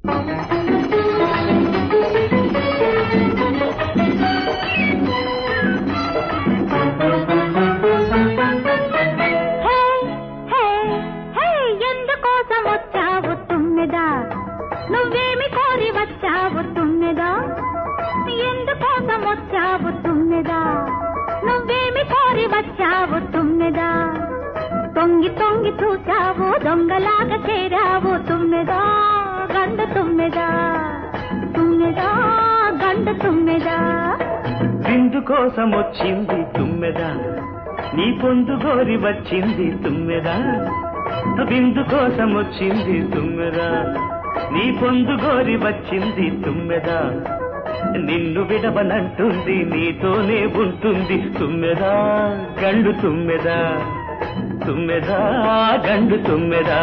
హే హే హే ఎందుకోసం వచ్చావు తుమ్మెదా నువ్వేమి కోరి వచ్చావు తుమ్మెదా ఎందుకోసం వచ్చావు తుమ్మెదా నువ్వేమి కోరి వచ్చావు తుమ్మెదా తొంగి తొంగి చూచావు దొంగలాగా చేరావు తుమ్మెదా గండు తుమ్మెదా తుమ్మెదా గండు తుమ్మెదా విందు కోసం వచ్చింది తుమ్మెద నీ పొందు గోరి వచ్చింది తుమ్మెద విందు కోసం వచ్చింది తుమ్మెద నీ పొందు గోరి వచ్చింది తుమ్మెద నిన్ను విడవనంటుంది నీతోనే ఉంటుంది తుమ్మెదా గండు తుమ్మెదా తుమ్మెదా గండు తుమ్మెదా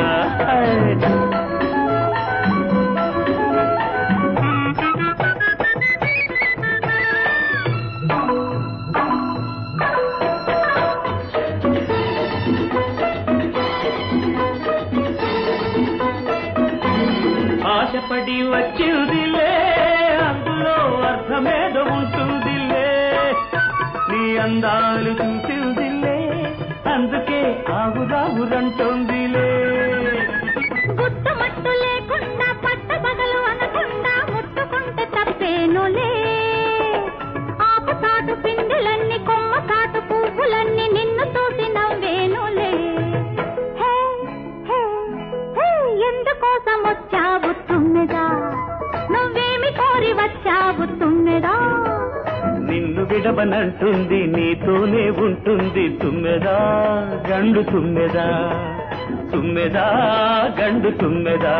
ఆశపడి వచ్చిందిలే అందులో అర్థమేదో ఉంటుందిలే నీ అందాలు చూసిందిలే అందుకే ఆవురావురంటోందిలే గుట్టుమట్టు లేకుండా పట్టపగలు అనకుండా ముట్టుకుంటే తప్పేనులే ఆకు చాటు పిందెలన్నీ కొమ్మ చాటు పువ్వులన్నీ నిన్ను చూసి నవ్వేనులే హే, హే, హే, ఎందుకోసం వచ్చావు తుమ్మెదా నువ్వేమి కోరి వచ్చావు తుమ్మెదా నిన్ను విడవనంటుంది నీతోనే ఉంటుంది తుమ్మెదా గండు తుమ్మెదా తుమ్మెదా గండు తుమ్మెదా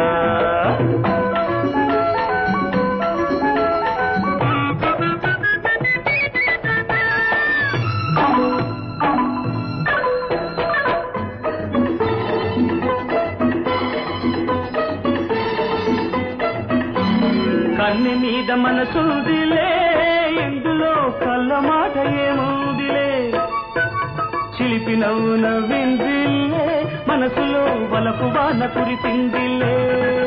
కన్నె మీద మనసుందిలే ఇందులో కళ్ళ మాట ఏముందిలే చిలిపి నవ్వు నవ్విందిలే మనసులో వలపు వాన కురిసిందిలే